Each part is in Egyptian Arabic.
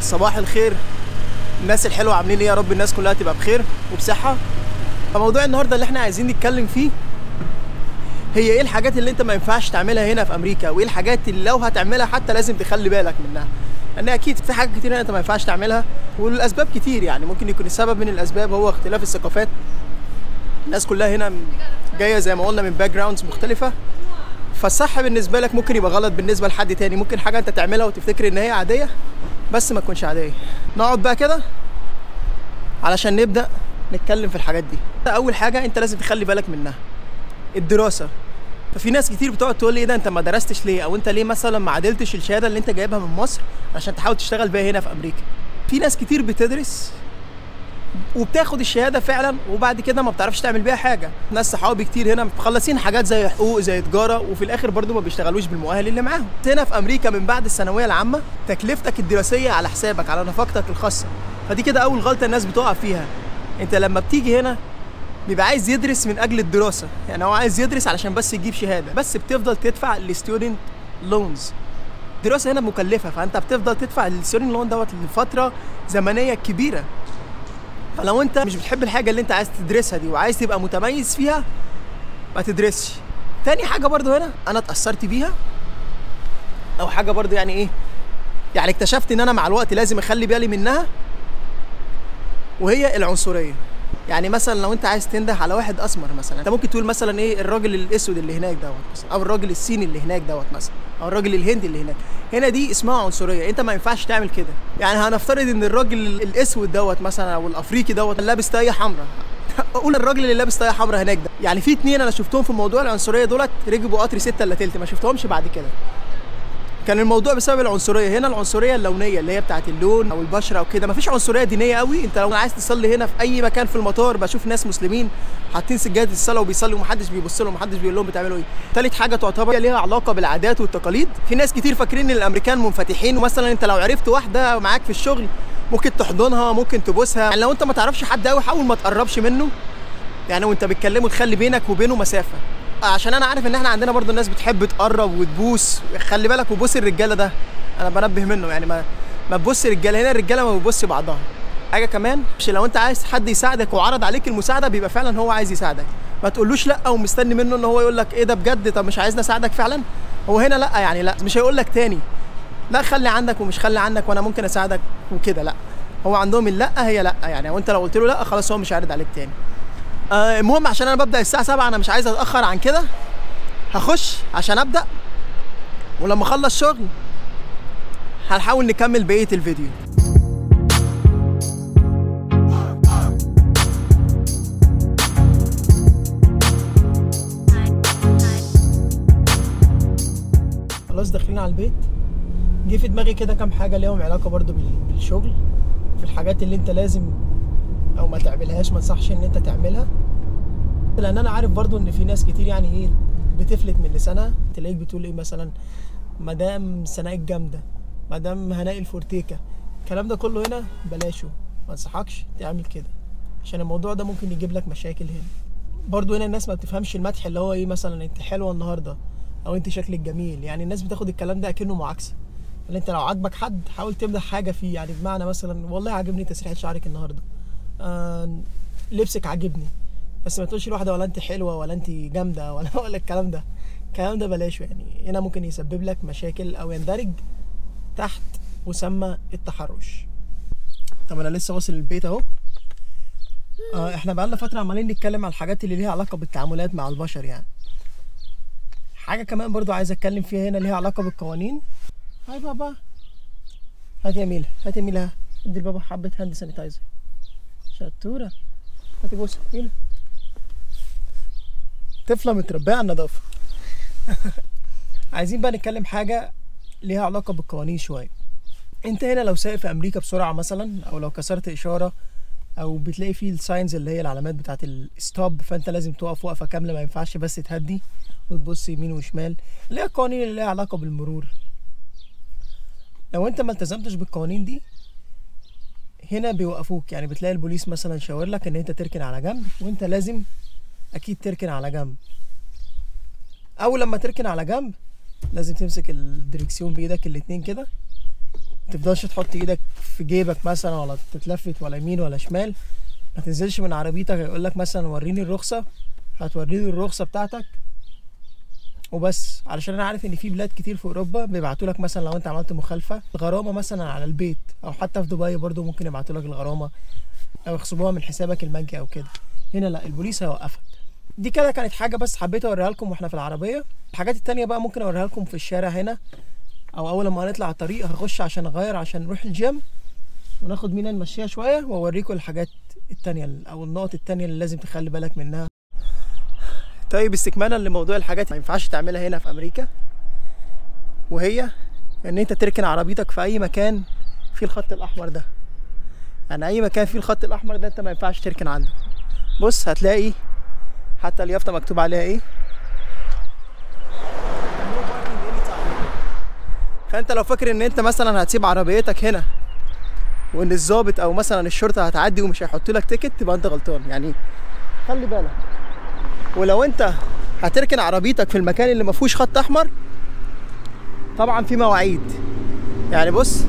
صباح الخير الناس الحلوه عاملين ايه يا رب الناس كلها تبقى بخير وبصحه فموضوع النهارده اللي احنا عايزين نتكلم فيه هي ايه الحاجات اللي انت ما ينفعش تعملها هنا في امريكا وايه الحاجات اللي لو هتعملها حتى لازم تخلي بالك منها لان اكيد في حاجات كتير هنا انت ما ينفعش تعملها والاسباب كتير يعني ممكن يكون السبب من الاسباب هو اختلاف الثقافات الناس كلها هنا جايه زي ما قلنا من باك جراوندز مختلفه فالصح بالنسبه لك ممكن يبقى غلط بالنسبه لحد تاني ممكن حاجه انت تعملها وتفتكر ان هي عاديه بس ما تكونش عاديه نقعد بقى كده علشان نبدا نتكلم في الحاجات دي اول حاجه انت لازم تخلي بالك منها الدراسه ففي ناس كتير بتقعد تقول لي ايه ده انت ما درستش ليه او انت ليه مثلا ما عدلتش الشهاده اللي انت جايبها من مصر عشان تحاول تشتغل بيها هنا في امريكا في ناس كتير بتدرس وبتاخد الشهاده فعلا وبعد كده ما بتعرفش تعمل بيها حاجه ناس صحابي كتير هنا مخلصين حاجات زي حقوق زي تجاره وفي الاخر برضو ما بيشتغلوش بالمؤهل اللي معاهم هنا في امريكا من بعد الثانويه العامه تكلفتك الدراسيه على حسابك على نفقتك الخاصه فدي كده اول غلطه الناس بتقع فيها انت لما بتيجي هنا بيبقى عايز يدرس من اجل الدراسه يعني هو عايز يدرس علشان بس يجيب شهاده بس بتفضل تدفع الستودنت لونز الدراسه هنا مكلفه فانت بتفضل تدفع الستودنت لون دوت لفتره زمنيه كبيره فلو انت مش بتحب الحاجه اللي انت عايز تدرسها دي وعايز تبقى متميز فيها ما تدرسش تاني حاجه برضو هنا انا اتاثرت بيها او حاجه برضو يعني ايه يعني اكتشفت ان انا مع الوقت لازم اخلي بالي منها وهي العنصريه يعني مثلا لو انت عايز تنده على واحد اسمر مثلا انت ممكن تقول مثلا ايه الراجل الاسود اللي هناك دوت مثلا او الراجل الصيني اللي هناك دوت مثلا او الراجل الهندي اللي هناك هنا دي اسمها عنصريه انت ما ينفعش تعمل كده يعني هنفترض ان الراجل الاسود دوت مثلا او الافريقي دوت لابس طاقيه حمراء قول الراجل اللي لابس طاقيه حمراء هناك ده يعني في اتنين انا شفتهم في موضوع العنصريه دولت ركبوا قطر 6 الا تلت ما شفتهمش بعد كده كان الموضوع بسبب العنصريه هنا العنصريه اللونيه اللي هي بتاعت اللون او البشره او كده مفيش عنصريه دينيه قوي انت لو عايز تصلي هنا في اي مكان في المطار بشوف ناس مسلمين حاطين سجاده الصلاه وبيصلوا ومحدش بيبص لهم ومحدش بيقول لهم بتعملوا ايه تالت حاجه تعتبر ليها علاقه بالعادات والتقاليد في ناس كتير فاكرين ان الامريكان منفتحين ومثلا انت لو عرفت واحده معاك في الشغل ممكن تحضنها ممكن تبوسها يعني لو انت ما تعرفش حد قوي حاول ما تقربش منه يعني وانت بتكلمه تخلي بينك وبينه مسافه عشان انا عارف ان احنا عندنا برضو الناس بتحب تقرب وتبوس خلي بالك وبوس الرجاله ده انا بنبه منه يعني ما ما تبص رجاله هنا الرجاله ما بتبص بعضها حاجه كمان مش لو انت عايز حد يساعدك وعرض عليك المساعده بيبقى فعلا هو عايز يساعدك ما تقولوش لا ومستني منه ان هو يقول لك ايه ده بجد طب مش عايزني اساعدك فعلا هو هنا لا يعني لا مش هيقول لك تاني لا خلي عندك ومش خلي عندك وانا ممكن اساعدك وكده لا هو عندهم اللا هي لا يعني وانت لو قلت له لا خلاص هو مش هيعرض عليك تاني آه المهم عشان انا ببدا الساعه 7 انا مش عايز اتاخر عن كده هخش عشان ابدا ولما اخلص شغل هنحاول نكمل بقيه الفيديو خلاص داخلين على البيت جه في دماغي كده كام حاجه ليهم علاقه برضو بال- بالشغل في الحاجات اللي انت لازم او ما تعملهاش ما انصحش ان انت تعملها لان انا عارف برضو ان في ناس كتير يعني ايه بتفلت من لسانها تلاقيك بتقول ايه مثلا مدام سناء الجامده مدام هناء الفورتيكا الكلام ده كله هنا بلاشه ما انصحكش تعمل كده عشان الموضوع ده ممكن يجيب لك مشاكل هنا برضو هنا الناس ما بتفهمش المدح اللي هو ايه مثلا انت حلوه النهارده او انت شكلك جميل يعني الناس بتاخد الكلام ده اكنه معاكسه اللي انت لو عاجبك حد حاول تمدح حاجه فيه يعني بمعنى مثلا والله عاجبني تسريحه شعرك النهارده آه لبسك عاجبني بس ما تقولش لواحده ولا انت حلوه ولا انت جامده ولا ولا الكلام ده الكلام ده بلاشه يعني هنا ممكن يسبب لك مشاكل او يندرج تحت مسمى التحرش طب انا لسه واصل البيت اهو آه احنا بقالنا فتره عمالين نتكلم على الحاجات اللي ليها علاقه بالتعاملات مع البشر يعني حاجه كمان برضو عايز اتكلم فيها هنا ليها علاقه بالقوانين هاي بابا هات يا ميلا هات يا ميلا ادي لبابا حبه هاند سانيتايزر شطوره هاتي بوسه ميلا طفله متربيه على النظافه عايزين بقى نتكلم حاجه ليها علاقه بالقوانين شويه انت هنا لو سايق في امريكا بسرعه مثلا او لو كسرت اشاره او بتلاقي فيه الساينز اللي هي العلامات بتاعت الستوب فانت لازم تقف وقفه كامله ما ينفعش بس تهدي وتبص يمين وشمال اللي هي القوانين اللي ليها علاقه بالمرور لو انت ما التزمتش بالقوانين دي هنا بيوقفوك يعني بتلاقي البوليس مثلا شاور لك ان انت تركن على جنب وانت لازم اكيد تركن على جنب اول لما تركن على جنب لازم تمسك الدريكسيون بايدك الاتنين كده تفضلش تحط ايدك في جيبك مثلا ولا تتلفت ولا يمين ولا شمال ما تنزلش من عربيتك يقول لك مثلا وريني الرخصه هتوريني الرخصه بتاعتك وبس علشان انا عارف ان في بلاد كتير في اوروبا بيبعتوا لك مثلا لو انت عملت مخالفه غرامه مثلا على البيت او حتى في دبي برضو ممكن يبعتوا لك الغرامه او يخصموها من حسابك المنكي او كده هنا لا البوليس هيوقفك دي كده كانت حاجه بس حبيت اوريها لكم واحنا في العربيه الحاجات التانية بقى ممكن اوريها لكم في الشارع هنا او اول ما نطلع على الطريق هخش عشان اغير عشان نروح الجيم وناخد مينا نمشيها شويه واوريكم الحاجات التانية او النقط التانية اللي لازم تخلي بالك منها طيب استكمالا لموضوع الحاجات ما ينفعش تعملها هنا في امريكا وهي ان انت تركن عربيتك في اي مكان فيه الخط الاحمر ده يعني اي مكان فيه الخط الاحمر ده انت ما ينفعش تركن عنده بص هتلاقي حتى اليافطه مكتوب عليها ايه فانت لو فاكر ان انت مثلا هتسيب عربيتك هنا وان الظابط او مثلا الشرطه هتعدي ومش هيحط لك تيكت تبقى انت غلطان يعني خلي بالك ولو انت هتركن عربيتك في المكان اللي ما فيهوش خط احمر طبعا في مواعيد يعني بص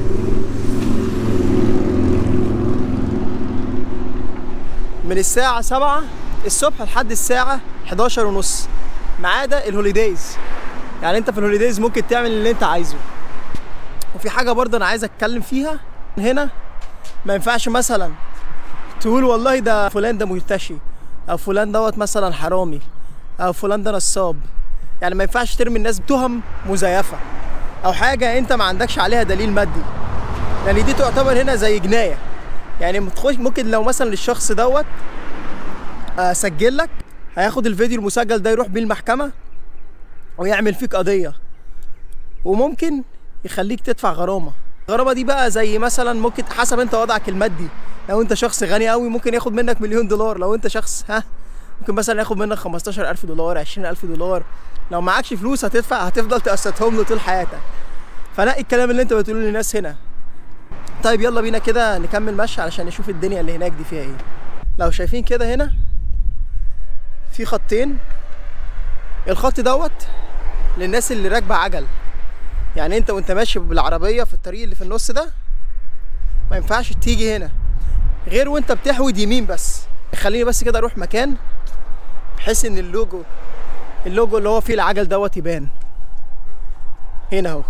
من الساعة سبعة الصبح لحد الساعة 11 ونص ما عدا الهوليديز يعني انت في الهوليديز ممكن تعمل اللي انت عايزه وفي حاجة برضه انا عايز اتكلم فيها هنا ما ينفعش مثلا تقول والله ده فلان ده مرتشي او فلان دوت مثلا حرامي او فلان ده نصاب يعني ما ينفعش ترمي الناس بتهم مزيفه او حاجه انت ما عندكش عليها دليل مادي يعني دي تعتبر هنا زي جنايه يعني متخش ممكن لو مثلا الشخص دوت آه، سجل لك هياخد الفيديو المسجل ده يروح بيه المحكمه ويعمل فيك قضيه وممكن يخليك تدفع غرامه الغرامه دي بقى زي مثلا ممكن حسب انت وضعك المادي لو انت شخص غني قوي ممكن ياخد منك مليون دولار لو انت شخص ها ممكن مثلا ياخد منك 15000 دولار 20000 دولار لو معكش فلوس هتدفع هتفضل تقسطهم له طول حياتك فنقي الكلام اللي انت بتقوله للناس هنا طيب يلا بينا كده نكمل مشي علشان نشوف الدنيا اللي هناك دي فيها ايه لو شايفين كده هنا في خطين الخط دوت للناس اللي راكبه عجل يعني انت وانت ماشي بالعربيه في الطريق اللي في النص ده ما ينفعش تيجي هنا غير وانت بتحود يمين بس خليني بس كده اروح مكان بحيث ان اللوجو اللوجو اللي هو فيه العجل دوت يبان هنا اهو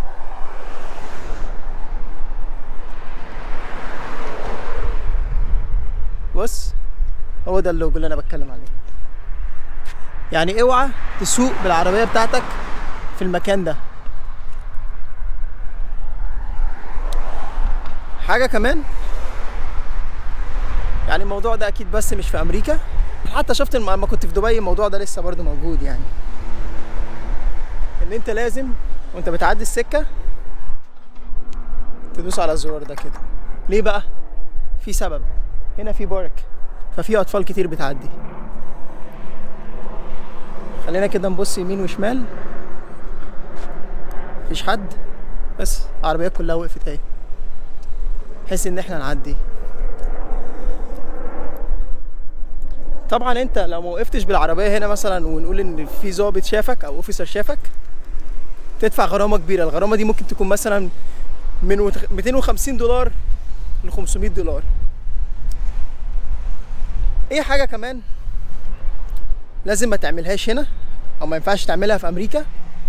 بص هو ده اللوجو اللي انا بتكلم عليه يعني اوعى تسوق بالعربيه بتاعتك في المكان ده حاجه كمان يعني الموضوع ده اكيد بس مش في امريكا حتى شفت الم- لما كنت في دبي الموضوع ده لسه برضه موجود يعني ان انت لازم وانت بتعدي السكه تدوس على الزرار ده كده ليه بقى في سبب هنا في بارك ففي اطفال كتير بتعدي خلينا كده نبص يمين وشمال مفيش حد بس العربيات كلها وقفت اهي بحيث ان احنا نعدي طبعا انت لو ما وقفتش بالعربيه هنا مثلا ونقول ان في ضابط شافك او اوفيسر شافك تدفع غرامه كبيره الغرامه دي ممكن تكون مثلا من وت- 250 دولار ل 500 دولار ايه حاجه كمان لازم ما تعملهاش هنا او ما ينفعش تعملها في امريكا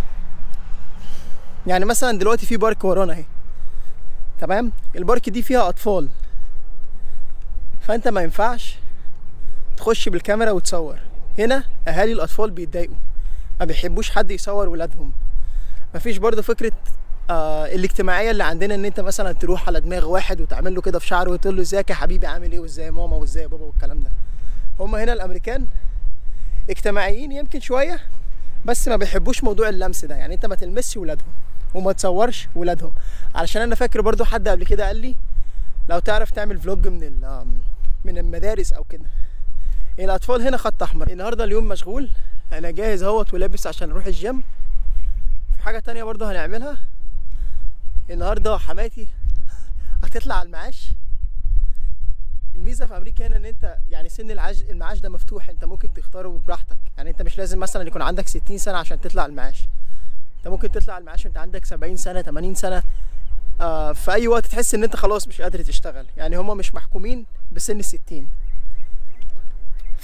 يعني مثلا دلوقتي في بارك ورانا اهي تمام البارك دي فيها اطفال فانت ما ينفعش تخش بالكاميرا وتصور هنا اهالي الاطفال بيتضايقوا ما بيحبوش حد يصور ولادهم مفيش برضه فكره آه الاجتماعيه اللي عندنا ان انت مثلا تروح على دماغ واحد وتعمل له كده في شعره وتقول له ازيك يا حبيبي عامل ايه وازاي يا ماما وازاي يا بابا والكلام ده هم هنا الامريكان اجتماعيين يمكن شويه بس ما بيحبوش موضوع اللمس ده يعني انت ما تلمسش ولادهم وما تصورش ولادهم علشان انا فاكر برضو حد قبل كده قال لي لو تعرف تعمل فلوج من ال- من المدارس او كده الاطفال هنا خط احمر النهارده اليوم مشغول انا جاهز اهوت ولابس عشان نروح الجيم في حاجه تانية برضو هنعملها النهارده حماتي هتطلع على المعاش الميزه في امريكا هنا ان انت يعني سن العاش المعاش ده مفتوح انت ممكن تختاره براحتك يعني انت مش لازم مثلا يكون عندك 60 سنه عشان تطلع المعاش انت ممكن تطلع المعاش وانت عندك 70 سنه 80 سنه آه في اي وقت تحس ان انت خلاص مش قادر تشتغل يعني هما مش محكومين بسن الستين ف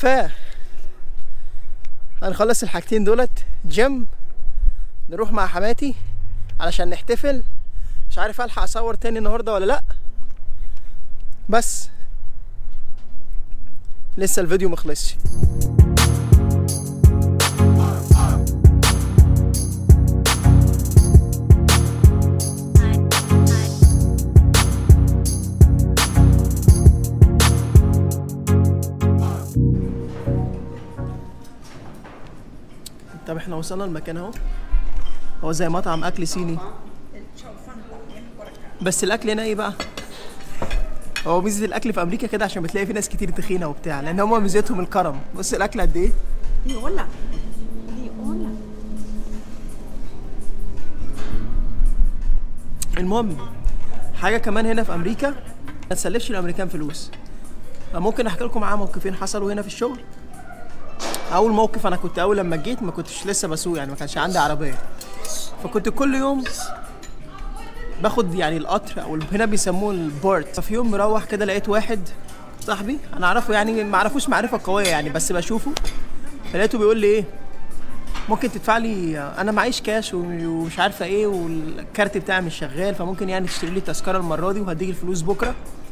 هنخلص الحاجتين دولت جيم نروح مع حماتي علشان نحتفل مش عارف الحق اصور تاني النهارده ولا لا بس لسه الفيديو مخلصش طب احنا وصلنا المكان اهو هو زي مطعم اكل صيني بس الاكل هنا ايه بقى هو ميزه الاكل في امريكا كده عشان بتلاقي في ناس كتير تخينه وبتاع لان هم ميزتهم الكرم بص الاكل قد ايه Ni hola. Ni hola. المهم حاجه كمان هنا في امريكا ما تسلفش الامريكان فلوس ممكن احكي لكم معاه موقفين حصلوا هنا في الشغل اول موقف انا كنت اول لما جيت ما كنتش لسه بسوق يعني ما كانش عندي عربيه فكنت كل يوم باخد يعني القطر او هنا بيسموه البورت ففي يوم مروح كده لقيت واحد صاحبي انا اعرفه يعني ما اعرفوش معرفه قويه يعني بس بشوفه فلقيته بيقول لي ايه ممكن تدفع لي انا معيش كاش ومش عارفه ايه والكارت بتاعي مش شغال فممكن يعني تشتري لي تذكره المره دي وهديك الفلوس بكره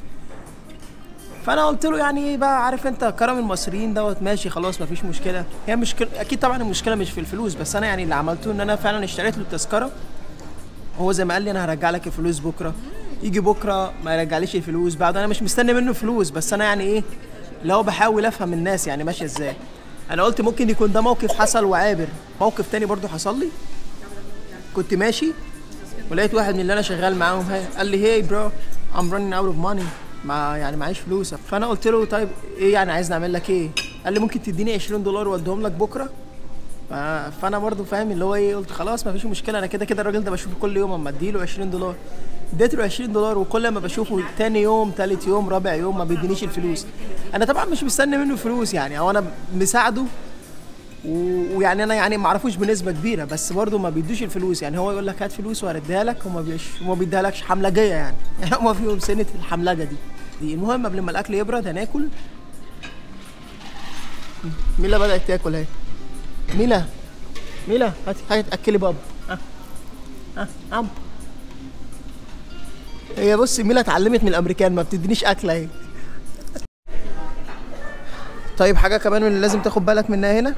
فانا قلت له يعني ايه بقى عارف انت كرم المصريين دوت ماشي خلاص مفيش مشكله هي مشكله اكيد طبعا المشكله مش في الفلوس بس انا يعني اللي عملته ان انا فعلا اشتريت له التذكره هو زي ما قال لي انا هرجع لك الفلوس بكره يجي بكره ما يرجعليش الفلوس بعد انا مش مستني منه فلوس بس انا يعني ايه اللي هو بحاول افهم الناس يعني ماشيه ازاي انا قلت ممكن يكون ده موقف حصل وعابر موقف تاني برضو حصل لي كنت ماشي ولقيت واحد من اللي انا شغال معاهم هاي قال لي هي برو I'm running out of money ما يعني معيش فلوس فانا قلت له طيب ايه يعني عايز نعمل لك ايه قال لي ممكن تديني 20 دولار واديهم لك بكره ف- فانا برضو فاهم اللي هو ايه قلت خلاص ما فيش مشكله انا كده كده الراجل ده بشوفه كل يوم اما اديله 20 دولار اديت له 20 دولار وكل ما بشوفه تاني يوم تالت يوم رابع يوم ما بيدينيش الفلوس انا طبعا مش مستني منه فلوس يعني او انا مساعده و- ويعني انا يعني ما اعرفوش بنسبه كبيره بس برضه ما بيدوش الفلوس يعني هو يقول لك هات فلوس وهرديها لك وما بيش وما بيديهالكش حملجيه يعني يعني هم فيهم سنه الحملجه دي دي المهم قبل ما الاكل يبرد هناكل ميلا بدات تاكل اهي ميلا ميلا هاتي هاتي اكلي بابا ها ها عم هي بص ميلا اتعلمت من الامريكان ما بتدينيش اكل اهي طيب حاجه كمان من اللي لازم تاخد بالك منها هنا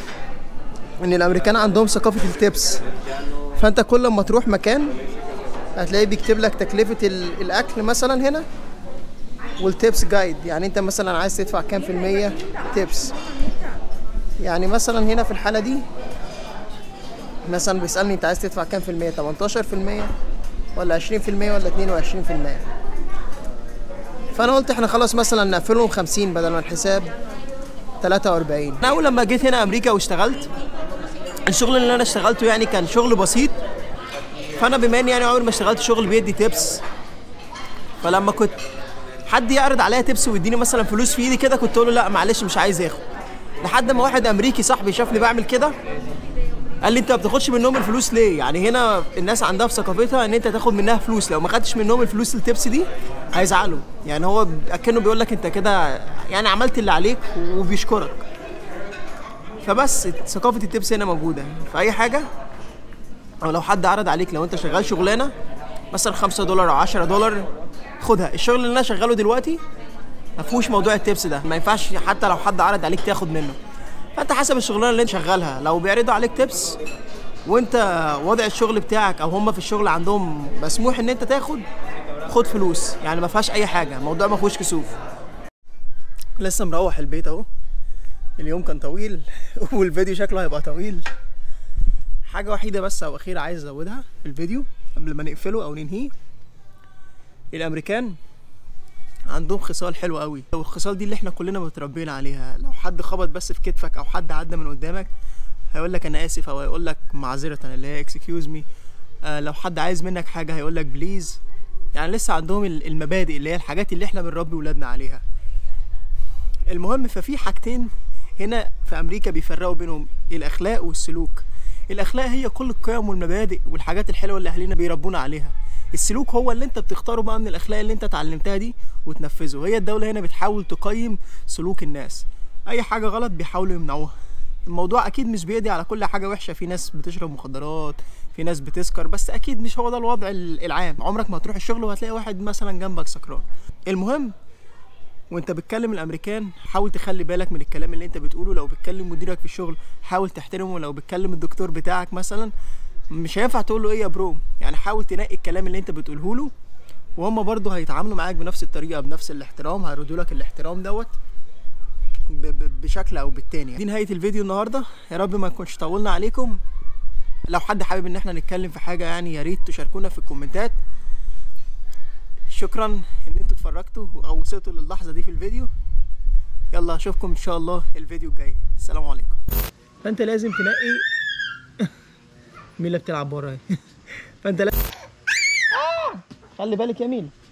ان الامريكان عندهم ثقافه التبس فانت كل ما تروح مكان هتلاقيه بيكتب لك تكلفه ال- الاكل مثلا هنا والتيبس جايد يعني انت مثلا عايز تدفع كام في المية تيبس يعني مثلا هنا في الحالة دي مثلا بيسألني انت عايز تدفع كام في المية 18 في المية ولا 20 في المية ولا 22 في المية فانا قلت احنا خلاص مثلا نقفلهم 50 بدل ما الحساب 43 انا اول لما جيت هنا امريكا واشتغلت الشغل اللي انا اشتغلته يعني كان شغل بسيط فانا بما اني يعني عمري ما اشتغلت شغل بيدي تيبس فلما كنت حد يعرض عليا تبس ويديني مثلا فلوس في ايدي كده كنت اقول له لا معلش مش عايز اخد لحد ما واحد امريكي صاحبي شافني بعمل كده قال لي انت ما بتاخدش منهم الفلوس ليه يعني هنا الناس عندها في ثقافتها ان انت تاخد منها فلوس لو ما خدتش منهم الفلوس التبس دي هيزعلوا يعني هو اكنه بيقول لك انت كده يعني عملت اللي عليك وبيشكرك فبس ثقافه التبس هنا موجوده في اي حاجه او لو حد عرض عليك لو انت شغال شغلانه مثلا 5 دولار او 10 دولار خدها الشغل اللي انا شغاله دلوقتي ما فيهوش موضوع التبس ده ما ينفعش حتى لو حد عرض عليك تاخد منه فانت حسب الشغلانه اللي انت شغالها لو بيعرضوا عليك تبس وانت وضع الشغل بتاعك او هم في الشغل عندهم مسموح ان انت تاخد خد فلوس يعني ما فيهاش اي حاجه الموضوع ما فيهوش كسوف لسه مروح البيت اهو اليوم كان طويل والفيديو شكله هيبقى طويل حاجه وحيده بس او اخيره عايز ازودها في الفيديو قبل ما نقفله او ننهيه الامريكان عندهم خصال حلوه قوي والخصال دي اللي احنا كلنا متربيين عليها لو حد خبط بس في كتفك او حد عدى من قدامك هيقول لك انا اسف او هيقول لك معذره اللي هي اكسكيوز مي آه لو حد عايز منك حاجه هيقول لك بليز يعني لسه عندهم ال- المبادئ اللي هي الحاجات اللي احنا بنربي ولادنا عليها المهم ففي حاجتين هنا في امريكا بيفرقوا بينهم الاخلاق والسلوك الاخلاق هي كل القيم والمبادئ والحاجات الحلوه اللي اهالينا بيربونا عليها السلوك هو اللي انت بتختاره بقى من الاخلاق اللي انت اتعلمتها دي وتنفذه هي الدوله هنا بتحاول تقيم سلوك الناس اي حاجه غلط بيحاولوا يمنعوها الموضوع اكيد مش بيقضي على كل حاجه وحشه في ناس بتشرب مخدرات في ناس بتسكر بس اكيد مش هو ده الوضع ال- العام عمرك ما هتروح الشغل وهتلاقي واحد مثلا جنبك سكران المهم وانت بتكلم الامريكان حاول تخلي بالك من الكلام اللي انت بتقوله لو بتكلم مديرك في الشغل حاول تحترمه لو بتكلم الدكتور بتاعك مثلا مش هينفع تقول له ايه يا برو يعني حاول تنقي الكلام اللي انت بتقوله له وهم برضه هيتعاملوا معاك بنفس الطريقه بنفس الاحترام هيردوا لك الاحترام دوت ب- ب- بشكل او بالتاني دي نهايه الفيديو النهارده يا رب ما نكونش طولنا عليكم لو حد حابب ان احنا نتكلم في حاجه يعني يا ريت تشاركونا في الكومنتات شكرا ان انتوا اتفرجتوا او وصلتوا للحظه دي في الفيديو يلا اشوفكم ان شاء الله الفيديو الجاي السلام عليكم فانت لازم تنقي مين اللي بتلعب ورايا فانت لازم خلي بالك يا ميل